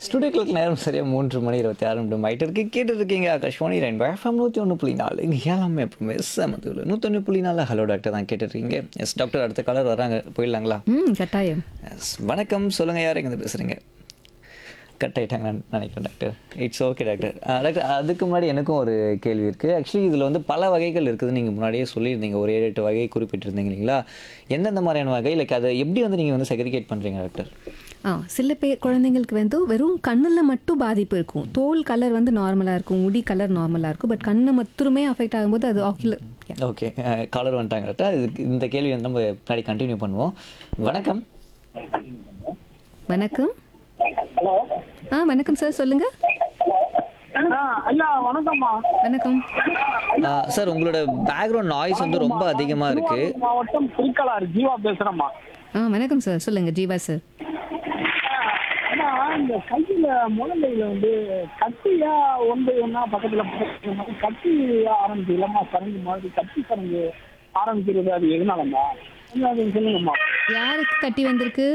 ஸ்டுடியோக்களுக்கு நேரம் சரியாக மூன்று மணி இருபத்தி ஆறு நிமிடம் ஆகிட்டு இருக்கு கேட்டு இருக்கீங்க ஆகாஷ்வாணி ரெண்டு எஃப்எம் நூற்றி ஒன்று புள்ளி நாலு இங்கே எல்லாமே எப்பவுமே செமத்துல நூற்றொன்று புள்ளி நாலு ஹலோ டாக்டர் தான் கேட்டுருக்கீங்க எஸ் டாக்டர் அடுத்த காலர் வராங்க போயிடலாங்களா ம் கட்டாயம் எஸ் வணக்கம் சொல்லுங்கள் யார் எங்கே பேசுகிறீங்க கட் ஆகிட்டாங்கன்னு நினைக்கிறேன் doctor it's okay doctor doctor அதுக்கு முன்னாடி எனக்கும் ஒரு கேள்வி இருக்குது ஆக்சுவலி இதில் வந்து பல வகைகள் இருக்குது நீங்கள் முன்னாடியே சொல்லியிருந்தீங்க ஒரு ஏழு எட்டு வகை குறிப்பிட்டிருந்தீங்க இல்லைங்களா எந்தெந்த மாதிரியான வகை லைக் அதை எப்படி வந்து நீங்கள் வந்து செக்ரிகேட் பண்ணுறீங்க டாக்டர் ஆ சில பேர் குழந்தைங்களுக்கு வந்து வெறும் கண்ணில் மட்டும் பாதிப்பு இருக்கும் தோல் கலர் வந்து நார்மலாக இருக்கும் முடி கலர் நார்மலாக இருக்கும் பட் கண்ணு மட்டுமே அஃபெக்ட் ஆகும்போது அது ஆக்குலர் ஓகே காலர் வந்துட்டாங்க கரெக்டா இதுக்கு இந்த கேள்வி வந்து நம்ம பின்னாடி கண்டினியூ பண்ணுவோம் வணக்கம் வணக்கம் ஆ வணக்கம் சார் சொல்லுங்க ஆ, ஐயா வணக்கம்மா வணக்கம் சார் உங்களோட பேக்ரவுண்ட் நாய்ஸ் வந்து ரொம்ப அதிகமாக இருக்குது திருவாரூர் மாவட்டம் திருக்கலாறு ஜீவா பேசுறேம்மா ஆ வணக்கம் சார் சொல்லுங்க ஜீவா சார் ஏன்னா இந்த கையில முழங்கையில வந்து கட்டியா ஒன்று ஒன்றா பக்கத்துல பக்கத்துல மாதிரி கட்டி ஆரம்பிச்சு இல்லம்மா சரங்கு மாதிரி கட்டி சரங்கு ஆரம்பிக்கிறது அது எதனாலம்மா கொஞ்சம் அது சொல்லுங்கம்மா யாருக்கு கட்டி வந்திருக்கு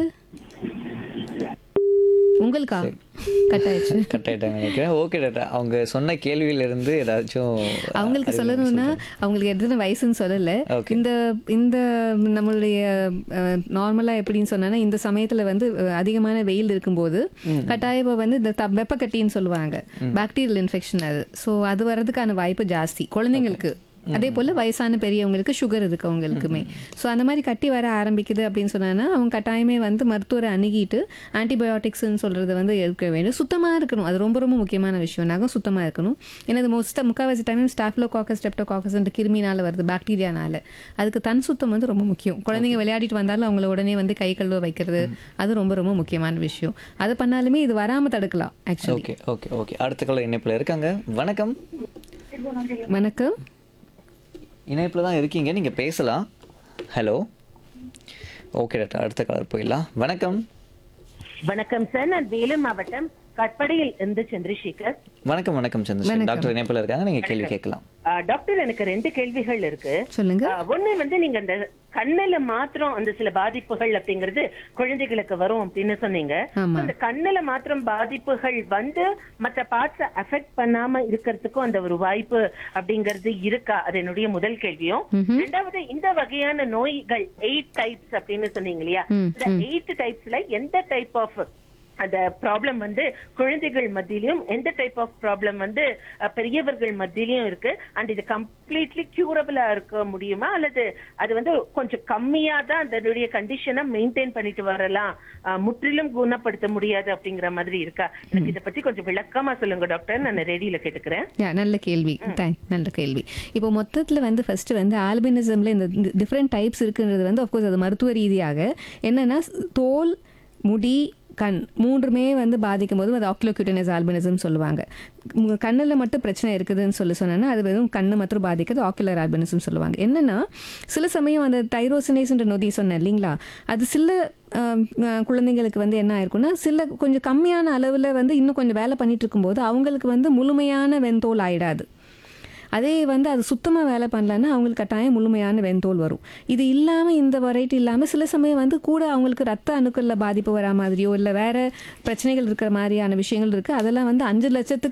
உங்களுக்கா கட் ஆயிடுச்சு கட் ஆகிட்டாங்க நினைக்கிறேன் ஓகே டாக்டர் அவங்க சொன்ன கேள்வியிலிருந்து ஏதாச்சும் அவங்களுக்கு சொல்லணும்னா அவங்களுக்கு எத்தனை வயசுன்னு சொல்லல Okay. இந்த இந்த நம்மளுடைய நார்மலா எப்படின்னு சொன்னா இந்த சமயத்துல வந்து அஹ், அதிகமான வெயில் இருக்கும்போது கட்டாயம் இப்ப வந்து இந்த த- வெப்பக்கட்டின்னு சொல்லுவாங்க பாக்டீரியல் இன்ஃபெக்ஷன் அது ஸோ அது வர்றதுக்கான வாய்ப்பு ஜாஸ்தி குழந்தைங்களுக்கு அதே போல வயசான பெரியவங்களுக்கு சுகர் இருக்கு அவங்களுக்குமே ஸோ அந்த மாதிரி கட்டி வர ஆரம்பிக்குது அப்படின்னு சொன்னா அவங்க கட்டாயமே வந்து மருத்துவரை அணுகிட்டு ஆன்டிபயோட்டிக்ஸ்னு சொல்றது வந்து எடுக்க வேண்டும் சுத்தமா இருக்கணும் அது ரொம்ப ரொம்ப முக்கியமான விஷயம் நகம் சுத்தமா இருக்கணும் ஏன்னா இது மோஸ்ட்டாக முக்கால்வாசி டைம் ஸ்டாஃப்லோ காக்கஸ் ஸ்டெப்டோகாக்கஸ் கிருமினால வருது பாக்டீரியானால அதுக்கு தன் சுத்தம் வந்து ரொம்ப முக்கியம் குழந்தைங்க விளையாடிட்டு வந்தாலும் அவங்கள உடனே வந்து கை கழுவ வைக்கிறது அது ரொம்ப ரொம்ப முக்கியமான விஷயம் அது பண்ணாலுமே இது வராம தடுக்கலாம் ஆக்சுவலி ஓகே ஓகே ஓகே அடுத்த கால இணைப்பில் இருக்காங்க வணக்கம் வணக்கம் இணைப்பில் தான் இருக்கீங்க நீங்கள் பேசலாம் ஹலோ ஓகே டாக்டர் அடுத்த காலர் போயிடலாம் வணக்கம் வணக்கம் சார் நான் வேலூர் மாவட்டம் கட்படியில் இருந்து சந்திரசேகர் வணக்கம் வணக்கம் சந்திரசேகர் டாக்டர் இணைப்பில் இருக்காங்க நீங்கள் கேள்வி கேட்கலாம் ஆ, டாக்டர் எனக்கு ரெண்டு கேள்விகள் இருக்கு சொல்லுங்க ஆ, ஒண்ணு வந்து நீங்க அந்த கண்ணுல மாத்திரம் அந்த சில பாதிப்புகள் அப்படிங்கிறது குழந்தைகளுக்கு வரும் அப்படின்னு சொன்னீங்க ஆமா. அந்த கண்ணுல மாத்திரம் பாதிப்புகள் வந்து மற்ற பார்ட்ஸ் அஃபெக்ட் பண்ணாம இருக்கிறதுக்கும் அந்த ஒரு வாய்ப்பு அப்படிங்கிறது இருக்கா அது என்னுடைய முதல் கேள்வியும் ரெண்டாவது இந்த வகையான நோய்கள் எயிட் டைப்ஸ் அப்படின்னு சொன்னீங்க இல்லையா இந்த எயிட் டைப்ஸ்ல எந்த டைப் ஆஃப் அந்த ப்ராப்ளம் வந்து குழந்தைகள் மத்தியிலும் எந்த டைப் ஆஃப் ப்ராப்ளம் வந்து அஹ், பெரியவர்கள் மத்தியிலும் இருக்கு அண்ட் இது கம்ப்ளீட்லி கியூரபிளா இருக்க முடியுமா அல்லது அது வந்து கொஞ்சம் கம்மியா தான் அதனுடைய கண்டிஷனை மெயின்டைன் பண்ணிட்டு வரலாம் அஹ், முற்றிலும் குணப்படுத்த முடியாது அப்படிங்கிற மாதிரி இருக்கா எனக்கு இதை பத்தி கொஞ்சம் விளக்கமா சொல்லுங்க டாக்டர் நான் ரெடியில கேட்டுக்கிறேன் யா நல்ல கேள்வி தேங்க் நல்ல கேள்வி இப்போ மொத்தத்தில் வந்து ஃபர்ஸ்ட் வந்து ஆல்பினிசம்ல இந்த டிஃப்ரெண்ட் டைப்ஸ் இருக்குன்றது வந்து அஃப்கோர்ஸ் அது மருத்துவ ரீதியாக என்னன்னா தோல் முடி கண் மூன்றுமே வந்து பாதிக்கும் போது அது ஆக்லோக்யூட்டனஸ் ஆல்பினிசம் சொல்லுவாங்க கண்ணில் மட்டும் பிரச்சனை இருக்குதுன்னு சொல்லி சொன்னேன்னா அது வெறும் கண்ணு மட்டும் பாதிக்கிறது ஆக்குலர் ஆல்பினிசம் சொல்லுவாங்க என்னன்னா சில சமயம் அந்த தைரோசினேஸ்ன்ற நொதி சொன்னேன் இல்லைங்களா அது சில ஆம், ஆ, குழந்தைங்களுக்கு வந்து என்ன ஆயிருக்கும்னா சில கொஞ்சம் கம்மியான அளவில் வந்து இன்னும் கொஞ்சம் வேலை பண்ணிட்டு இருக்கும்போது அவங்களுக்கு வந்து முழுமையான வெண்தோல் ஆயிடாது அதே வந்து அது சுத்தமாக வேலை பண்ணலன்னா அவங்களுக்கு கட்டாயம் முழுமையான வெண்தோல் வரும் இது இல்லாமல் இந்த வெரைட்டி இல்லாமல் சில சமயம் வந்து கூட அவங்களுக்கு ரத்த அணுக்களில் பாதிப்பு வரா மாதிரியோ இல்லை வேற பிரச்சனைகள் இருக்கிற மாதிரியான விஷயங்கள் இருக்குது அதெல்லாம் வந்து அஞ்சு லட்சத்துக்கு